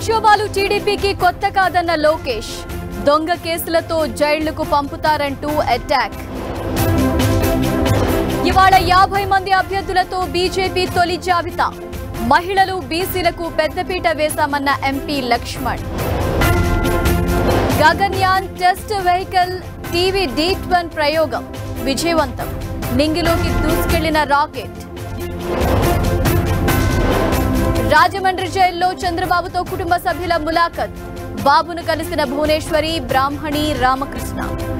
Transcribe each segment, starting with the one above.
సంక్షోభాలు టీడీపీకి కొత్త కాదన్న లోకేష్ దొంగ కేసులతో జైళ్లకు పంపుతారంటూ అటాక్ ఇవాళ యాభై మంది అభ్యర్థులతో బీజేపీ తొలి జాబితా మహిళలు బీసీలకు పెద్దపీట వేశామన్న MP Laxman Gaganyaan test vehicle TV D one ప్రయోగం విజయవంతం నింగిలోకి దూసుకెళ్లిన రాకెట్ రాజమండ్రి జైల్లో చంద్రబాబుతో కుటుంబ సభ్యుల ములాఖత్ బాబును కలిసిన భువనేశ్వరి బ్రాహ్మణి రామకృష్ణ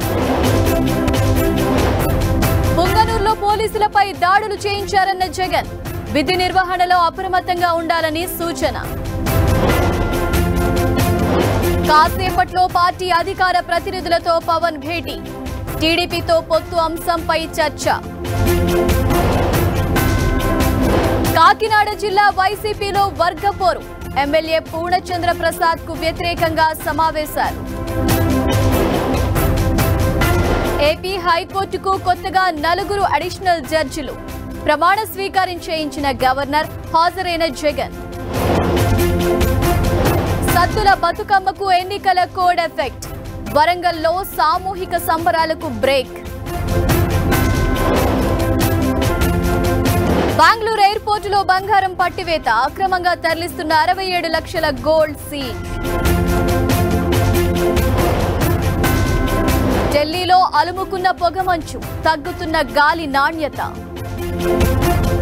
పుంగనూరులో పోలీసులపై దాడులు చేయించారన్న జగన్ విధి నిర్వహణలో అప్రమత్తంగా ఉండాలని సూచన కాసేపట్లో పార్టీ అధికార ప్రతినిధులతో పవన్ భేటీ టీడీపీతో పొత్తు అంశంపై చర్చ కాకినాడ జిల్లా వైసీపీలో వర్గపోరు ఎమ్మెల్యే పూర్ణచంద్ర ప్రసాద్ కు వ్యతిరేకంగా సమావేశాలు ఏపీ హైకోర్టుకు కొత్తగా నలుగురు అడిషనల్ జడ్జిలు ప్రమాణ స్వీకారం చేయించిన గవర్నర్ హాజరైన జగన్ సత్తుల బతుకమ్మకు ఎన్నికల కోడ్ ఎఫెక్ట్ వరంగల్లో సామూహిక సంబరాలకు బ్రేక్ బెంగళూరు ఎయిర్పోర్టులో బంగారం పట్టివేత అక్రమంగా తరలిస్తున్న అరవై ఏడు లక్షల గోల్డ్ సీల్ ఢిల్లీలో అలుముకున్న పొగమంచు తగ్గుతున్న గాలి నాణ్యత